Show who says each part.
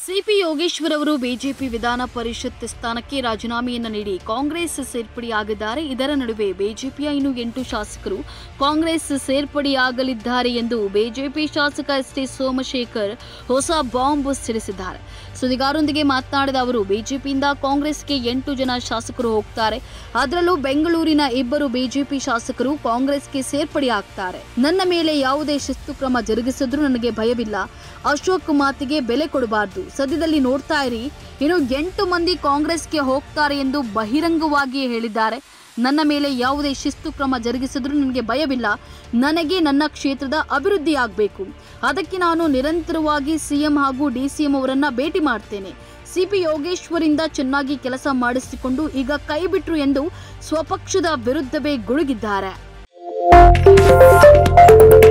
Speaker 1: CP Yogeshwar ಅವರು BJP ವಿಧಾನ ಪರಿಷತ್ ಸ್ಥಾನಕ್ಕೆ ರಾಜೀನಾಮೆಯನ್ನು ನೀಡಿ ಕಾಂಗ್ರೆಸ್ ಸೇರ್ಪಡೆಯಾಗಿದ್ದಾರೆ ಇದರ ನಡುವೆ ಬಿಜೆಪಿಯ ಇನ್ನು ಎಂಟು ಶಾಸಕರು ಕಾಂಗ್ರೆಸ್ ಸೇರ್ಪಡೆಯಾಗಲಿದ್ದಾರೆ ಎಂದು ಬಿಜೆಪಿ ಶಾಸಕ ಎಸ್ ಟಿ ಸೋಮಶೇಖರ್ ಹೊಸ ಬಾಂಬ್ ಸಿಡಿಸಿದ್ದಾರೆ ಸುದ್ದಿಗಾರರೊಂದಿಗೆ ಮಾತನಾಡಿದ ಅವರು ಬಿಜೆಪಿಯಿಂದ ಕಾಂಗ್ರೆಸ್ಗೆ ಎಂಟು ಜನ ಶಾಸಕರು ಹೋಗ್ತಾರೆ ಅದರಲ್ಲೂ ಬೆಂಗಳೂರಿನ ಇಬ್ಬರು ಬಿಜೆಪಿ ಶಾಸಕರು ಕಾಂಗ್ರೆಸ್ಗೆ ಸೇರ್ಪಡೆಯಾಗ್ತಾರೆ ನನ್ನ ಮೇಲೆ ಯಾವುದೇ ಶಿಸ್ತು ಕ್ರಮ ಜರುಗಿಸಿದ್ರೂ ನನಗೆ ಭಯವಿಲ್ಲ ಅಶೋಕ್ ಮಾತಿಗೆ ಬೆಲೆ ಕೊಡಬಾರ್ದು ಸದ್ಯದಲ್ಲಿ ನೋಡ್ತಾ ಇರಿ ಇನ್ನು ಎಂಟು ಮಂದಿ ಕಾಂಗ್ರೆಸ್ಗೆ ಹೋಗ್ತಾರೆ ಎಂದು ಬಹಿರಂಗವಾಗಿಯೇ ಹೇಳಿದ್ದಾರೆ ನನ್ನ ಮೇಲೆ ಯಾವುದೇ ಶಿಸ್ತು ಕ್ರಮ ಜರುಗಿಸಿದ್ರೂ ನನಗೆ ಭಯವಿಲ್ಲ ನನಗೆ ನನ್ನ ಕ್ಷೇತ್ರದ ಅಭಿವೃದ್ಧಿ ಆಗಬೇಕು ಅದಕ್ಕೆ ನಾನು ನಿರಂತರವಾಗಿ ಸಿಎಂ ಹಾಗೂ ಡಿಸಿಎಂ ಅವರನ್ನ ಭೇಟಿ ಮಾಡ್ತೇನೆ ಸಿಪಿ ಯೋಗೇಶ್ವರಿಂದ ಚೆನ್ನಾಗಿ ಕೆಲಸ ಮಾಡಿಸಿಕೊಂಡು ಈಗ ಕೈ ಬಿಟ್ರು ಎಂದು ಸ್ವಪಕ್ಷದ ವಿರುದ್ಧವೇ ಗುಡುಗಿದ್ದಾರೆ